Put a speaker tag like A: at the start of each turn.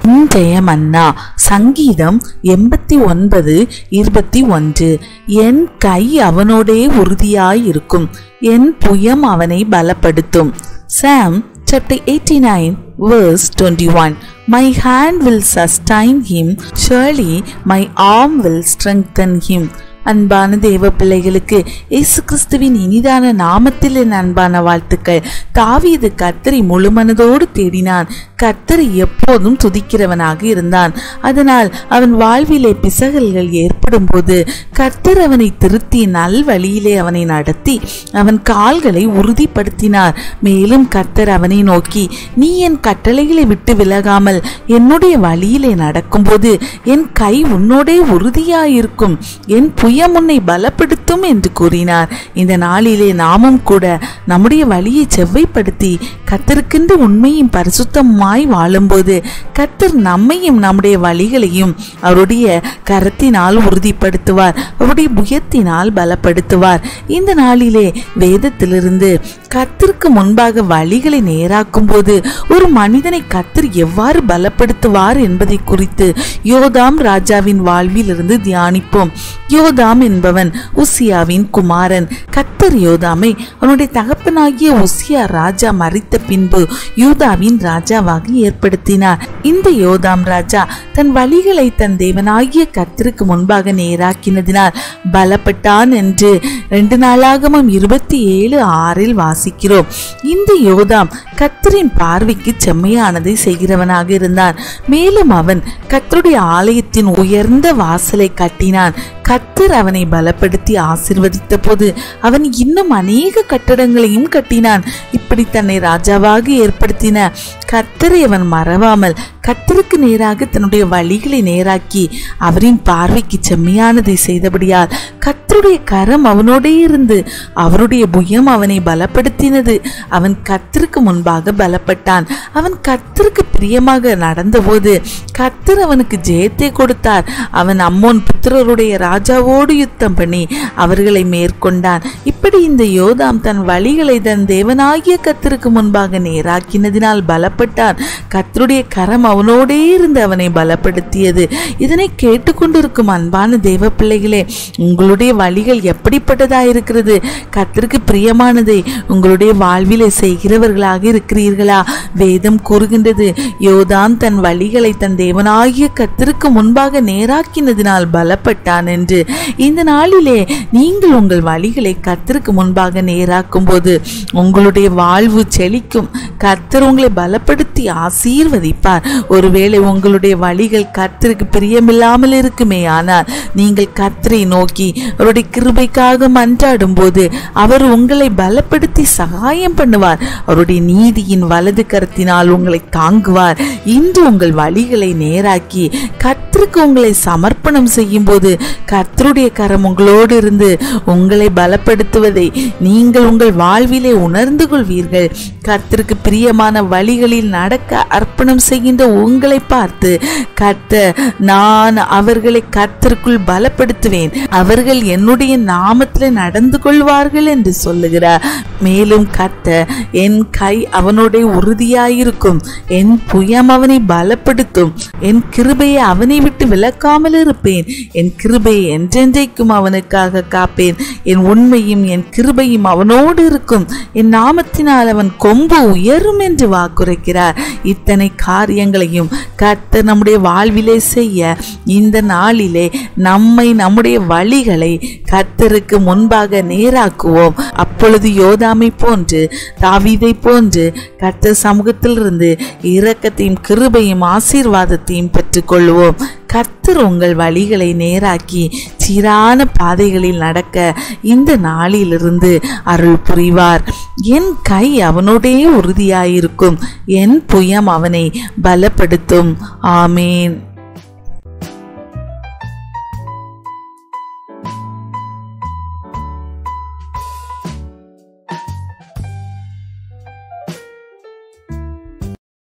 A: இன்றைய மன்னா சங்கீதம் எண்பத்தி ஒன்பது இருபத்தி ஒன்று என் கை அவனோடே உறுதியாயிருக்கும் என் புயம் அவனை பலப்படுத்தும் சாம் chapter 89 verse 21 my hand will sustain him surely my arm will strengthen him அன்பான தேவ பிள்ளைகளுக்கு இயேசு கிறிஸ்துவின் இனிதான நாமத்தில் என் அன்பான வாழ்த்துக்கள் தாவீது கர்த்தரை முழுமனதோடு தேடினான் கர்த்தரை எப்போதும் துதிக்கிறவனாக இருந்தான் அதனால் அவன் வாழ்விலே பிசகல்கள் ஏற்படும் போது கர்த்தர் அவனை திருத்தி நல் வழியிலே அவனை நடத்தி அவன் கால்களை உறுதிப்படுத்தினார் மேலும் கர்த்தர் அவனை நோக்கி நீ என் கட்டளைகளை விட்டு விலகாமல் என்னுடைய வழியிலே நடக்கும்போது என் கை உன்னோடே உறுதியாயிருக்கும் என் புயம் உன்னை பலப்படுத்தும் என்று கூறினார் இந்த நாளிலே நாமும் கூட நம்முடைய வழியை செவ்வைப்படுத்தி கத்தருக்கென்று உண்மையும் பரிசுத்தமாய் வாழும்போது கத்தர் நம்மையும் நம்முடைய வழிகளையும் அவருடைய கரத்தினால் உறுதிப்படுத்துவார் அவருடைய புயத்தினால் பலப்படுத்துவார் இந்த நாளிலே வேதத்திலிருந்து கத்திற்கு முன்பாக வழிகளை நேராக்கும் போது ஒரு மனிதனை கத்தர் எவ்வாறு பலப்படுத்துவார் என்பதை குறித்து யோதாம் ராஜாவின் வாழ்வில் இருந்து தியானிப்போம் யோதாம் என்பவன் உசியாவின் குமாரன் கத்தர் யோதாமை அவனுடைய தகப்பனாகிய உசியா ராஜா மறித்த பின்பு யூதாவின் ராஜாவாக ஏற்படுத்தினார் இந்த யோதாம் ராஜா தன் வழிகளை தன் தேவனாகிய கத்தருக்கு முன்பாக நேராக்கினதினால் பலப்பட்டான் என்று ரெண்டு நாளாகமும் இருபத்தி ஏழு ஆறில் வாசிக்கிறோம் இந்த யோதாம் கத்தரின் பார்வைக்கு செம்மையானதை செய்கிறவனாக இருந்தான் மேலும் அவன் கத்தருடைய ஆலயத்தின் உயர்ந்த வாசலை கட்டினான் கத்தர் அவனை பலப்படுத்தி ஆசிர்வதித்த போது அவன் இன்னும் அநேக கட்டடங்களையும் கட்டினான் இப்படி தன்னை ராஜாவாக ஏற்படுத்தின கத்தரை அவன் மறவாமல் கத்தருக்கு நேராக தன்னுடைய வழிகளை நேராக்கி அவரின் பார்வைக்கு செம்மையானதை செய்தபடியால் கத்தருடைய கரம் அவனோடே இருந்து அவருடைய புயம் அவனை பலப்படுத்தினது அவன் கத்தருக்கு முன்பாக பலப்பட்டான் அவன் கத்தருக்கு பிரியமாக நடந்தபோது கத்தர் அவனுக்கு ஜெயத்தை கொடுத்தார் அவன் அம்மோன் புத்திரருடைய ராஜாவோடு யுத்தம் பண்ணி அவர்களை மேற்கொண்டான் இப்படி இந்த யோதாம் தன் வழிகளை தன் தேவனாகிய கத்தருக்கு முன்பாக நேராக்கினதினால் பலப்பட்டான் கத்தருடைய கரம் அவனோடே இருந்து அவனை பலப்படுத்தியது இதனை கேட்டுக்கொண்டிருக்கும் அன்பான தேவ பிள்ளைகளே உங்களுடைய வழிகள் எப்படிப்பட்டதா இருக்கிறது கத்தருக்கு பிரியமானதை உங்களுடைய வாழ்விலே செய்கிறவர்களாக இருக்கிறீர்களா வேதம் கூறுகின்றது யோதாம் தன் வழிகளை தன் தேவனாகிய கத்தருக்கு முன்பாக நேராக்கினதினால் பலப்பட்டான் என்று இந்த நாளிலே நீங்கள் உங்கள் வழிகளை கத்தருக்கு முன்பாக நேராக்கும் போது உங்களுடைய வாழ்வு செழிக்கும் கர்த்தர் உங்களை பலப்படுத்தி ஆசீர்வதிப்பார் ஒருவேளை உங்களுடைய வழிகள் கர்த்தருக்கு பிரியமில்லாமல் இருக்குமே ஆனால் நீங்கள் கர்த்தரை நோக்கி அவருடைய கிருபைக்காக மன்றாடும் போது அவர் உங்களை பலப்படுத்தி சகாயம் பண்ணுவார் அவருடைய நீதியின் வலது கரத்தினால் உங்களை தாங்குவார் இன்று உங்கள் வழிகளை நேராக்கி கர்த்தருக்கு உங்களை சமர்ப்பணம் செய்யும் போது கர்த்தருடைய கரம் உங்களோடு இருந்து உங்களை பலப்படுத்துவதை நீங்கள் உங்கள் வாழ்விலே உணர்ந்து கொள்வீர்கள் கர்த்தருக்கு பிரியமான வழிகளில் நடக்க அர்ப்பணம் செய்கின்ற உங்களை பார்த்து கர்த்தர் நான் அவர்களை கர்த்தருக்குள் பலப்படுத்துவேன் அவர்கள் என்னுடைய நாமத்தில் நடந்து கொள்வார்கள் என்று சொல்லுகிறார் மேலும் கர்த்தர் என் கை அவனோட உறுதியாயிருக்கும் என் புயம் அவனை பலப்படுத்தும் என் கிருபையை அவனை விட்டு விலக்காமல் இருப்பேன் என் கிருபையை என்றென்றைக்கும் அவனுக்காக காப்பேன் என் உண்மையும் என் கிருபையும் அவனோடு இருக்கும் என் நாமத்தினால் அவன் கொம்பு உயரும் என்று வாக்குரைக்கிறார் இத்தனை காரியங்களையும் கர்த்தர் நம்முடைய வாழ்விலே செய்ய இந்த நாளிலே நம்மை நம்முடைய வழிகளை கர்த்தருக்கு முன்பாக நேராக்குவோம் அப்பொழுது யோதாமை போன்று தாவீதை போன்று கர்த்தர் சமூகத்திலிருந்து இரக்கத்தையும் கிருபையும் ஆசீர்வாதத்தையும் பெற்றுக்கொள்வோம் கர்த்தர் உங்கள் வழிகளை நேராக்கி சீரான பாதைகளில் நடக்க இந்த நாளிலிருந்து அருள் புரிவார் என் கை அவனோடே உறுதியாயிருக்கும் என் புயம் அவனை பலப்படுத்தும் ஆமேன்